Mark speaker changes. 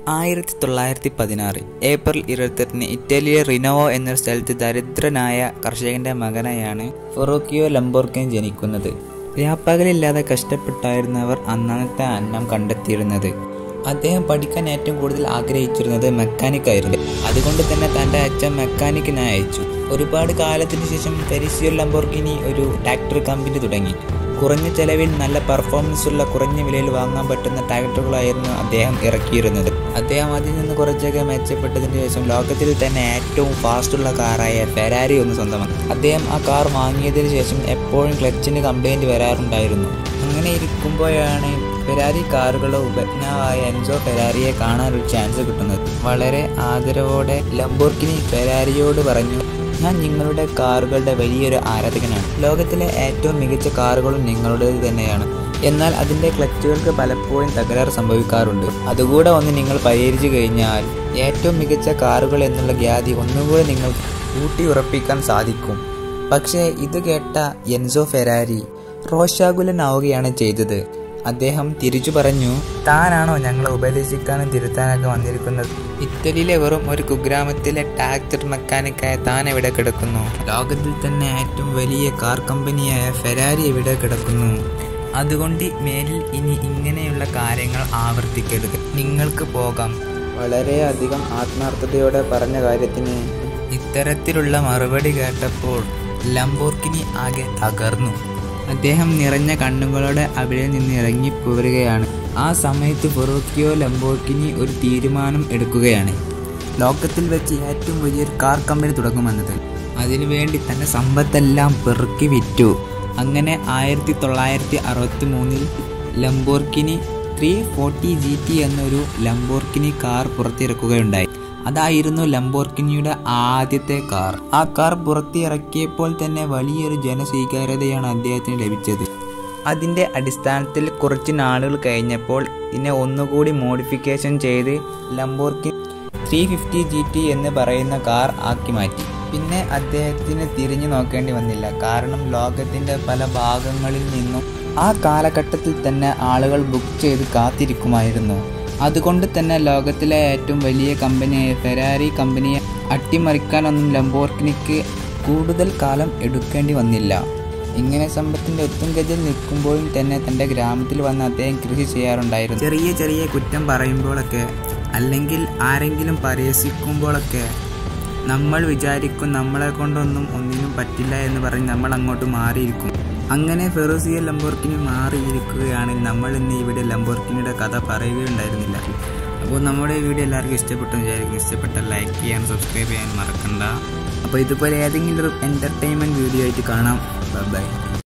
Speaker 1: ആയിരത്തി തൊള്ളായിരത്തി പതിനാറ് ഏപ്രിൽ ഇരുപത്തെട്ടിന് ഇറ്റലിയിലെ റിനോവോ എന്ന സ്ഥലത്ത് ദരിദ്രനായ കർഷകന്റെ മകനായാണ് ഫൊറോക്കിയോ ലംബോർക്കിൻ ജനിക്കുന്നത് വ്യാപകലില്ലാതെ കഷ്ടപ്പെട്ടായിരുന്നവർ അന്നത്തെ അന്നം കണ്ടെത്തിയിരുന്നത് അദ്ദേഹം പഠിക്കാൻ ഏറ്റവും കൂടുതൽ ആഗ്രഹിച്ചിരുന്നത് മെക്കാനിക് ആയിരുന്നു അതുകൊണ്ട് തന്നെ തൻ്റെ അച്ഛൻ മെക്കാനിക്കിനായി അയച്ചു ഒരുപാട് കാലത്തിന് ശേഷം ഫെരിസിയോ ലംബോർഗിനി ഒരു ട്രാക്ടർ കമ്പനി തുടങ്ങി കുറഞ്ഞ ചെലവിൽ നല്ല പെർഫോമൻസ് ഉള്ള കുറഞ്ഞ വിലയിൽ വാങ്ങാൻ പറ്റുന്ന ട്രാക്ടറുകളായിരുന്നു അദ്ദേഹം ഇറക്കിയിരുന്നത് അദ്ദേഹം അതിൽ നിന്ന് കുറച്ചൊക്കെ മെച്ചപ്പെട്ടതിന് ശേഷം ലോകത്തിൽ തന്നെ ഏറ്റവും ഫാസ്റ്റുള്ള കാറായ ഫെരാരി ഒന്ന് സ്വന്തമാക്കി അദ്ദേഹം ആ കാർ വാങ്ങിയതിന് ശേഷം എപ്പോഴും ക്ലച്ചിന് കംപ്ലൈൻറ്റ് വരാറുണ്ടായിരുന്നു അങ്ങനെ ഇരിക്കുമ്പോഴാണ് ഫെരാരി കാറുകളുടെ ഉപജ്ഞാവായ എൻസോ ഫെരാരിയെ കാണാൻ ഒരു ചാൻസ് കിട്ടുന്നത് വളരെ ആദരവോടെ ലംബോർക്കിനി ഫെരാരിയോട് പറഞ്ഞു ഞാൻ നിങ്ങളുടെ കാറുകളുടെ വലിയൊരു ആരാധകനാണ് ലോകത്തിലെ ഏറ്റവും മികച്ച കാറുകളും നിങ്ങളുടേത് തന്നെയാണ് എന്നാൽ അതിൻ്റെ ക്ലച്ചുകൾക്ക് പലപ്പോഴും തകരാറ് സംഭവിക്കാറുണ്ട് അതുകൂടെ ഒന്ന് നിങ്ങൾ പരിഹരിച്ചു കഴിഞ്ഞാൽ ഏറ്റവും മികച്ച കാറുകൾ എന്നുള്ള ഖ്യാതി ഒന്നുകൂടെ നിങ്ങൾ ഊട്ടി ഉറപ്പിക്കാൻ സാധിക്കും പക്ഷേ ഇത് കേട്ട എൻസോ ഫെരാരി റോഷാകുലനാവുകയാണ് ചെയ്തത് അദ്ദേഹം തിരിച്ചു പറഞ്ഞു താനാണോ ഞങ്ങളെ ഉപദേശിക്കാനും തിരുത്താനൊക്കെ വന്നിരിക്കുന്നത് ഇറ്റലിയിലെ വെറും ഒരു കുഗ്രാമത്തിലെ ടാക്ടർ മെക്കാനിക്കായ താൻ എവിടെ കിടക്കുന്നു ലോകത്തിൽ തന്നെ ഏറ്റവും വലിയ കാർ കമ്പനിയായ ഫെരാരി എവിടെ കിടക്കുന്നു അതുകൊണ്ട് മേലിൽ ഇനി ഇങ്ങനെയുള്ള കാര്യങ്ങൾ ആവർത്തിക്കരുത് നിങ്ങൾക്ക് പോകാം വളരെയധികം ആത്മാർത്ഥതയോടെ പറഞ്ഞ കാര്യത്തിന് ഇത്തരത്തിലുള്ള മറുപടി കേട്ടപ്പോൾ ലംബോർക്കിനി ആകെ തകർന്നു അദ്ദേഹം നിറഞ്ഞ കണ്ണുകളോടെ അവിടെ നിന്ന് ഇറങ്ങി പോരുകയാണ് ആ സമയത്ത് ഫൊറോക്കിയോ ലംബോർക്കിനി ഒരു തീരുമാനം എടുക്കുകയാണ് ലോകത്തിൽ വെച്ച് ഏറ്റവും വലിയൊരു കാർ കമ്പനി തുടങ്ങുമെന്നത് അതിനുവേണ്ടി തൻ്റെ സമ്പത്തെല്ലാം പെറുക്കി വിറ്റു അങ്ങനെ ആയിരത്തി തൊള്ളായിരത്തി അറുപത്തി മൂന്നിൽ Lamborghini three forty G T എന്നൊരു ലംബോർക്കിനി കാർ പുറത്തിറക്കുകയുണ്ടായി അതായിരുന്നു ലംബോർക്കിനിയുടെ ആദ്യത്തെ കാർ ആ കാർ പുറത്തിറക്കിയപ്പോൾ തന്നെ വലിയൊരു ജനസ്വീകാര്യതയാണ് അദ്ദേഹത്തിന് ലഭിച്ചത് അതിൻ്റെ അടിസ്ഥാനത്തിൽ കുറച്ച് നാളുകൾ കഴിഞ്ഞപ്പോൾ ഇതിനെ ഒന്നുകൂടി മോഡിഫിക്കേഷൻ ചെയ്ത് Lamborghini three fifty G T എന്ന് പറയുന്ന കാർ ആക്കി മാറ്റി പിന്നെ അദ്ദേഹത്തിന് തിരിഞ്ഞു നോക്കേണ്ടി വന്നില്ല കാരണം ലോകത്തിൻ്റെ പല ഭാഗങ്ങളിൽ നിന്നും ആ കാലഘട്ടത്തിൽ തന്നെ ആളുകൾ ബുക്ക് ചെയ്ത് കാത്തിരിക്കുമായിരുന്നു അതുകൊണ്ട് തന്നെ ലോകത്തിലെ ഏറ്റവും വലിയ കമ്പനിയായ ഫെരാരി കമ്പനിയെ അട്ടിമറിക്കാനൊന്നും ലംബോർക്കിനിക്ക് കൂടുതൽ കാലം എടുക്കേണ്ടി വന്നില്ല ഇങ്ങനെ സമ്പത്തിന്റെ ഒത്തുംഗതിൽ നിൽക്കുമ്പോഴും തന്നെ തന്റെ ഗ്രാമത്തിൽ വന്ന് അദ്ദേഹം കൃഷി ചെയ്യാറുണ്ടായിരുന്നു ചെറിയ ചെറിയ കുറ്റം പറയുമ്പോഴൊക്കെ അല്ലെങ്കിൽ ആരെങ്കിലും പരിഹസിക്കുമ്പോഴൊക്കെ നമ്മൾ വിചാരിക്കും നമ്മളെ കൊണ്ടൊന്നും ഒന്നിനും പറ്റില്ല എന്ന് പറഞ്ഞ് നമ്മൾ അങ്ങോട്ട് മാറിയിരിക്കും അങ്ങനെ ഫെറോസിയ ലംബോർക്കിനി മാറിയിരിക്കുകയാണ് നമ്മൾ ഇന്ന് ഇവിടെ ലംബോർക്കിനിയുടെ കഥ പറയുകയുണ്ടായിരുന്നില്ല അപ്പോൾ നമ്മുടെ വീഡിയോ എല്ലാവർക്കും ഇഷ്ടപ്പെട്ടെന്ന് വിചാരിക്കും ഇഷ്ടപ്പെട്ട ലൈക്ക് ചെയ്യാൻ സബ്സ്ക്രൈബ് ചെയ്യാൻ മറക്കണ്ട അപ്പോൾ ഇതുപോലെ ഏതെങ്കിലും ഒരു എൻ്റർടൈൻമെൻറ്റ് വീഡിയോ ആയിട്ട് കാണാം ബൈ